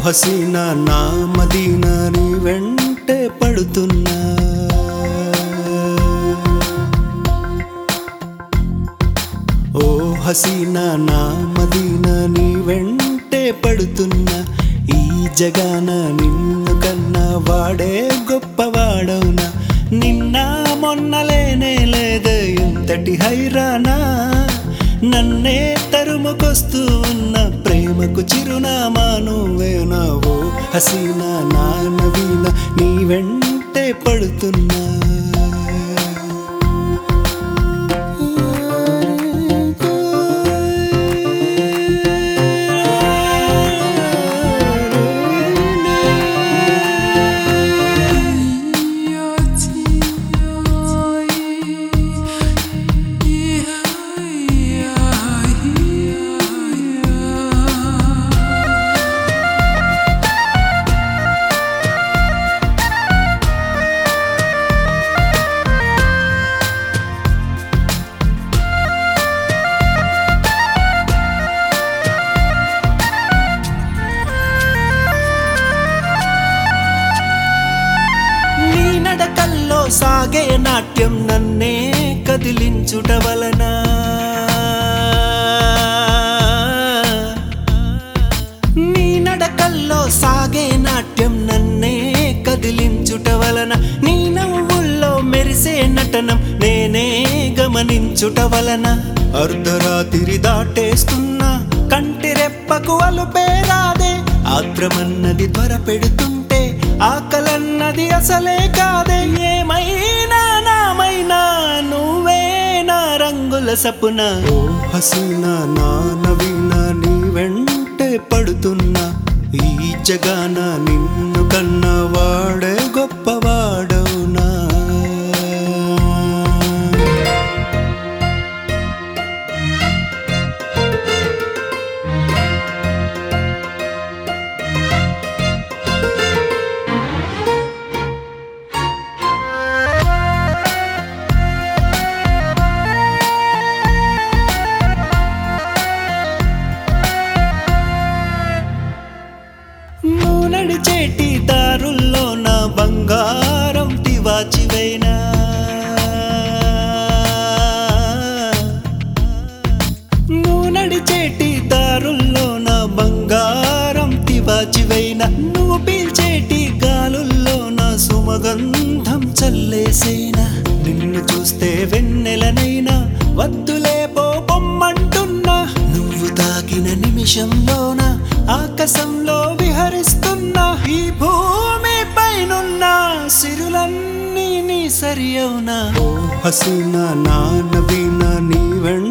హసీనా నా మదీనా నీ వెంటే పడుతున్నా ఓ హసీనా నా మదీనా నీ వెంటే పడుతున్నా ఈ జగాన నిన్ను కన్నా వాడే గొప్పవాడవునా నిన్న మొన్నలేనే లేదే ఇంతటి హైరానా నన్నే తరుముకొస్తూ ఉన్న ప్రేమకు చిరునామా నువ్వేనావో హసీనా నా నవీన నీ వెంటే పడుతున్నా నీ నడకల్లో సాగే నాట్యం నన్నే కదిలించుట వలన నీ నడకల్లో సాగే నాట్యం నన్నే కదిలించుట వలన నీ నవ్వుల్లో మెరిసే నటనం నేనే గమనించుట వలన అర్ధరాత్రి దాటేస్తున్నా కంటి రెప్పకు అలుపే రాదే ఆత్రమన్నది త్వర పెడుతుంటే ఆకలన్నది అసలే కాదే ఏమైనా నామైనా నువ్వే నా రంగుల సపున ఓ హసీనా నా నవీన నీ వెంటే పడుతున్నా ఈ జగాన నిన్ను కన్నా వాడే గొప్పవాడవునా నువ్వు నడిచేటి దారుల్లో నా బంగారం తివాచివైనా నువ్వు నడిచేటి దారుల్లో నా బంగారం తివాచివైనా నువ్వు పీల్చేటి గాలుల్లో నా సుమగంధం చల్లేసేనా నిన్ను చూస్తే వెన్నెలనైనా వద్దులే పో పొమ్మంటున్నా నువ్వు తాకిన నిమిషంలోన ఆకాశంలో విహరిస్తున్నా ఈ భూమి పైనున్న సిరులన్నీ నీ సరి అవునా ఓ హసీనా నా నవీన నీ వెంట